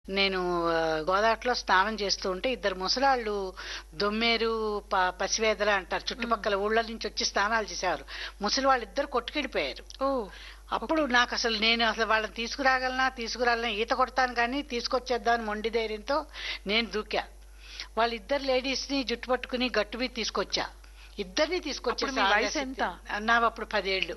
నేను ఆ, గోదావరిలో స్నానం చేస్తూ ఉంటే ఇద్దరు ముసలాళ్ళు దొమ్మేరు ప- పసివేదల అంటారు చుట్టుపక్కల ఊళ్ళ నుంచి వచ్చి స్నానాలు చేసేవారు ముసలి వాళ్ళు ఇద్దరు కొట్టుకెళ్ళిపోయారు ఓ అప్పుడు నాకు అసలు నేను అసలు వాళ్ళని తీసుకురాగలనా తీసుకురాగలనా ఈత కొడతాను కానీ తీసుకొచ్చేద్దామని మొండి ధైర్యంతో నేను దూకా వాళ్ళిద్దరు లేడీస్ ని జుట్టు పట్టుకుని గట్టు మీద తీసుకొచ్చా ఇద్దరిని తీసుకొచ్చా అప్పుడు మీ వయసు ఎంత? నా అప్పుడు పదేళ్ళు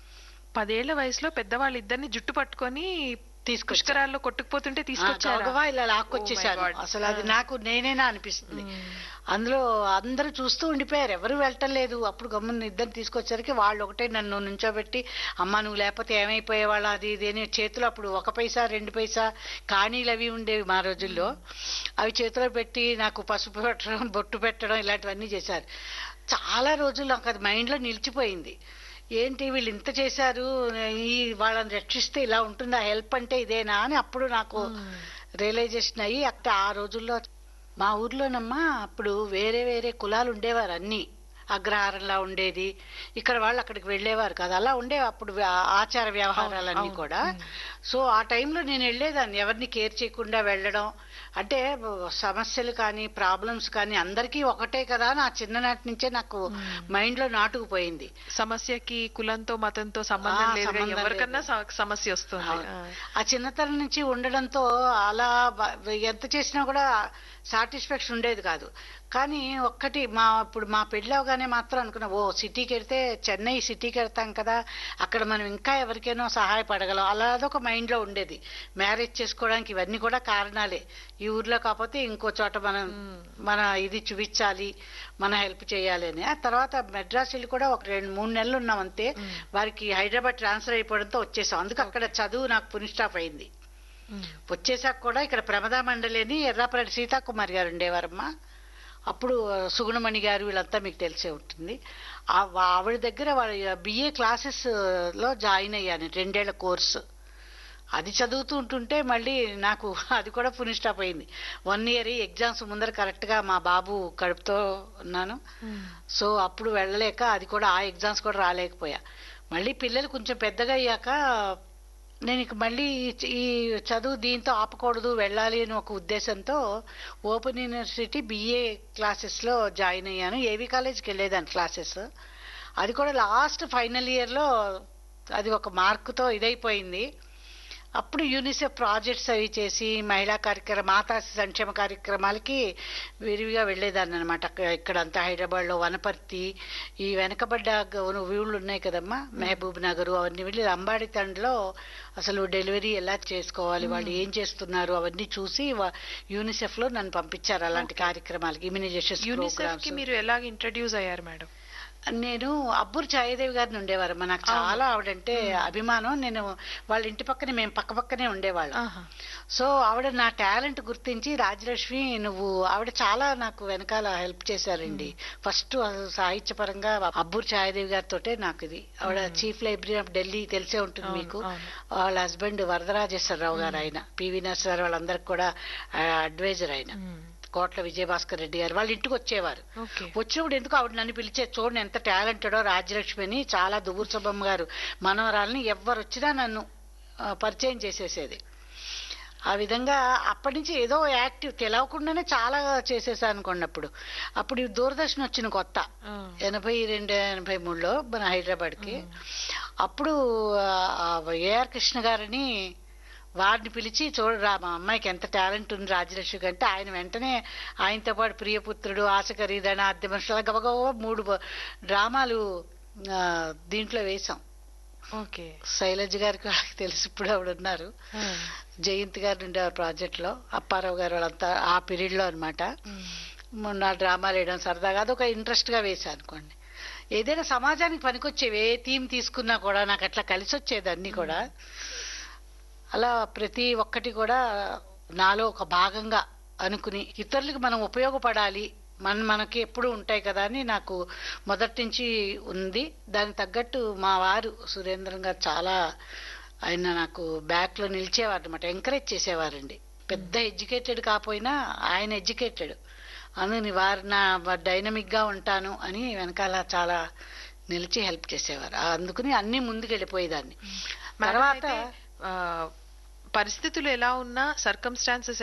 పదేళ్ల వయసులో పెద్దవాళ్ళు ఇద్దరిని జుట్టు పట్టుకొని తీసుకొచ్చా పుష్కరాల్లో కొట్టుకుపోతుంటే ఆ, తీసుకొచ్చారా గబగబా ఇలా Oh my లాక్కొచ్చేసాను God. అసలు అది ఆ. నాకు నేనేనా అనిపిస్తుంది మ్మ్. అందులో అందరూ చూస్తూ ఉండిపోయారు ఎవరు వెళ్ళటం లేదు అప్పుడు గమ్మున ఇద్దరు తీసుకొచ్చేసరికి వాళ్ళు ఒకటే నన్ను నుంచోబెట్టి అమ్మ నువ్వు లేకపోతే ఏమైపోయేవాళ్ళ అది ఇది అని చేతిలో అప్పుడు ఒక పైసా రెండు పైసా కాణీలు అవి ఉండేవి మా రోజుల్లో అవి చేతిలో పెట్టి నాకు పసుపు పెట్టడం బొట్టు పెట్టడం ఇలాంటివన్నీ చేశారు చాలా రోజులు నాకు అది మైండ్లో నిలిచిపోయింది ఏంటి వీళ్ళు ఇంత చేశారు ఈ వాళ్ళని రక్షిస్తే ఇలా ఉంటుందా హెల్ప్ అంటే ఇదేనా అని అప్పుడు నాకు మ్మ్. రియలైజేషన్ అయ్యి అక్కడ ఆ రోజుల్లో మా ఊర్లోనమ్మా అప్పుడు వేరే వేరే కులాలు ఉండేవారు అన్ని అగ్రహారంలా ఉండేది ఇక్కడ వాళ్ళు అక్కడికి వెళ్ళేవారు కదా అలా ఉండేవి అప్పుడు వ్యా- ఆచార వ్యవహారాలన్నీ అవును, కూడా మ్మ్. సో ఆ టైంలో నేను వెళ్ళేదాన్ని ఎవరిని కేర్ చేయకుండా వెళ్ళడం అంటే సమస్యలు కానీ ప్రాబ్లమ్స్ కానీ అందరికీ ఒకటే కదా అని ఆ చిన్ననాటి నుంచే నాకు మ్మ్. మైండ్ లో నాటుకుపోయింది సమస్యకి కులంతో మతంతో సంబంధం ఆ, లేదు సంబంధం ఎవరికన్నా లేదు. స- సమస్య వస్తుంది అవును. ఆ. ఆ చిన్నతనం నుంచి ఉండడంతో అలా బ- ఎంత చేసినా కూడా సాటిస్ఫాక్షన్ ఉండేది కాదు కానీ ఒక్కటి మా ఇప్పుడు మా పెళ్ళి అవగానే మాత్రం అనుకున్నా ఓ సిటీకి వెళ్తే చెన్నై సిటీకి వెళ్తాం కదా అక్కడ మనం ఇంకా ఎవరికైనా సహాయపడగలం అలా అదొక మైండ్ లో ఉండేది మ్యారేజ్ చేసుకోవడానికి ఇవన్నీ కూడా కారణాలే ఈ ఊర్లో కాకపోతే ఇంకో చోట మనం మ్మ్. మన ఇది చూపించాలి మన హెల్ప్ చేయాలి అని ఆ తర్వాత మెడ్రాస్ వెళ్ళి కూడా ఒక రెండు మూడు నెలలు ఉన్నాం అంతే మ్మ్. వారికి హైదరాబాద్ ట్రాన్స్ఫర్ అయిపోవడంతో వచ్చేసాం అందుకు అక్కడ చదువు నాకు పుని స్టాప్ అయింది మ్మ్. వచ్చేసాక కూడా ఇక్కడ ప్రమదా మండలి అని ఎర్రాపరెడ్డి సీతాకుమారి గారు ఉండేవారమ్మా అప్పుడు సుగుణమణి గారు వీళ్ళంతా మీకు తెలిసే ఉంటుంది ఆ- ఆవిడ దగ్గర వాళ్ళ బిఏ క్లాసెస్ లో జాయిన్ అయ్యాను రెండేళ్ల కోర్సు అది చదువుతూ ఉంటుంటే మళ్ళీ నాకు అది కూడా పుని స్టాప్ అయింది వన్ ఇయర్ ఎగ్జామ్స్ ముందర కరెక్ట్ గా మా బాబు కడుపుతో ఉన్నాను మ్మ్. సో అప్పుడు వెళ్ళలేక అది కూడా ఆ ఎగ్జామ్స్ కూడా రాలేకపోయా మళ్ళీ పిల్లలు కొంచెం పెద్దగా అయ్యాక నేను ఇక మళ్ళీ ఈ- ఈ చదువు దీంతో ఆపకూడదు వెళ్ళాలి అని ఒక ఉద్దేశంతో ఓపెన్ యూనివర్సిటీ బిఏ క్లాసెస్లో జాయిన్ అయ్యాను ఏవి కాలేజ్కి వెళ్ళేదాన్ని క్లాసెస్ అది కూడా లాస్ట్ ఫైనల్ ఇయర్లో అది ఒక మార్కుతో ఇదైపోయింది అప్పుడు యూనిసెఫ్ ప్రాజెక్ట్స్ అవి చేసి మహిళా కార్యక్రమ మాతా సంక్షేమ కార్యక్రమాలకి విరివిగా వెళ్ళేదాన్ని అనమాట ఇక్కడ అంతా హైదరాబాద్ లో వనపర్తి ఈ వెనకబడ్డ గ- ఊళ్ళు ఉన్నాయి కదమ్మా మహబూబ్ నగర్ అవన్నీ వెళ్ళి అంబాడి తండ్రిలో అసలు డెలివరీ ఎలా చేసుకోవాలి వాళ్ళు ఏం చేస్తున్నారు అవన్నీ చూసి యూనిసెఫ్ లో నన్ను పంపించారు అలాంటి కార్యక్రమాలకి ఇమ్యునైజేషన్ యూనిసెఫ్ కి మీరు ఎలాగ ఇంట్రడ్యూస్ అయ్యారు మేడం నేను అబ్బూరు ఛాయదేవి గారిని ఉండేవారమ్మా నాకు చాలా ఆవిడంటే అభిమానం నేను వాళ్ళ ఇంటి పక్కనే మేము పక్క పక్కనే ఉండేవాళ్ళం ఆహా. సో ఆవిడ నా టాలెంట్ గుర్తించి రాజలక్ష్మి నువ్వు ఆవిడ చాలా నాకు వెనకాల హెల్ప్ చేశారండి ఫస్ట్ సాహిత్యపరంగా అబ్బూర్ ఛాయదేవి గారితో నాకు ఇది ఆవిడ చీఫ్ లైబ్రరీ ఆఫ్ ఢిల్లీ తెలిసే ఉంటుంది అవును, మీకు అవును. వాళ్ళ హస్బెండ్ వరదరాజేశ్వరరావు గారు ఆయన పివి నరసింహారావు వాళ్ళందరికి కూడా అడ్వైజర్ ఆయన మ్మ్. కోట్ల విజయభాస్కర్ రెడ్డి గారు వాళ్ళ ఇంటికి వచ్చేవారు ఓకే వచ్చినప్పుడు ఎందుకు ఆవిడ నన్ను పిలిచే చూడండి ఎంత టాలెంటెడో రాజ్యలక్ష్మి అని చాలా దువ్వూరు సుబ్బమ్మ గారు మనవరాలని ఎవ్వరు వచ్చినా నన్ను ఆ, పరిచయం చేసేసేది ఆ విధంగా అప్పటి నుంచి ఏదో యాక్టివ్ తెలవకుండానే చాలా చేసేసాను అనుకోండి అప్పుడు అప్పుడు ఈ దూరదర్శన్ వచ్చిన కొత్త ఆ. ఎనభై రెండు ఎనభై మూడులో మన హైదరాబాద్కి అప్పుడు ఏఆర్ కృష్ణ గారిని వారిని పిలిచి చూడరా మా అమ్మాయికి ఎంత టాలెంట్ ఉంది రాజలక్ష్మి కంటే ఆయన వెంటనే ఆయనతో పాటు ప్రియపుత్రుడు ఆశ ఖరీదైన అద్దె మనుషులు అలా గబగబా మూడు బ- డ్రామాలు ఆ, దీంట్లో వేశాం ఓకే శైలజ్ గారికి వాళ్ళకి తెలిసి ఇప్పుడు ఆవిడ ఉన్నారు ఆ. జయంత్ గారు ఉండేవారు ప్రాజెక్ట్ లో అప్పారావు గారు వాళ్ళంతా ఆ పీరియడ్ లో అనమాట మ్మ్. మొన్న డ్రామాలు వేయడం సరదాగా అదొక ఇంట్రెస్ట్ గా వేసా అనుకోండి ఏదైనా సమాజానికి పనికొచ్చేవి ఏ థీమ్ తీసుకున్నా కూడా నాకు అట్లా కలిసి వచ్చేది అన్ని కూడా అలా ప్రతి ఒక్కటి కూడా నాలో ఒక భాగంగా అనుకుని ఇతరులకు మనం ఉపయోగపడాలి మన మనకి ఎప్పుడు ఉంటాయి కదా అని నాకు మొదటి నుంచి ఉంది దానికి తగ్గట్టు మా వారు సురేంద్రం గారు చాలా ఆయన నాకు బ్యాక్ లో నిలిచేవారు అనమాట ఎంకరేజ్ చేసేవారండి పెద్ద ఎడ్యుకేటెడ్ కాకపోయినా ఆయన ఎడ్యుకేటెడ్ అందుని వారు నా డైనమిక్ గా ఉంటాను అని వెనకాల చాలా నిలిచి హెల్ప్ చేసేవారు అందుకని అన్ని ముందుకు వెళ్ళిపోయేదాన్ని మేడం తర్వాత అయితే, ఆ, పరిస్థితులు ఎలా ఉన్నా సర్కమ్స్టాన్సెస్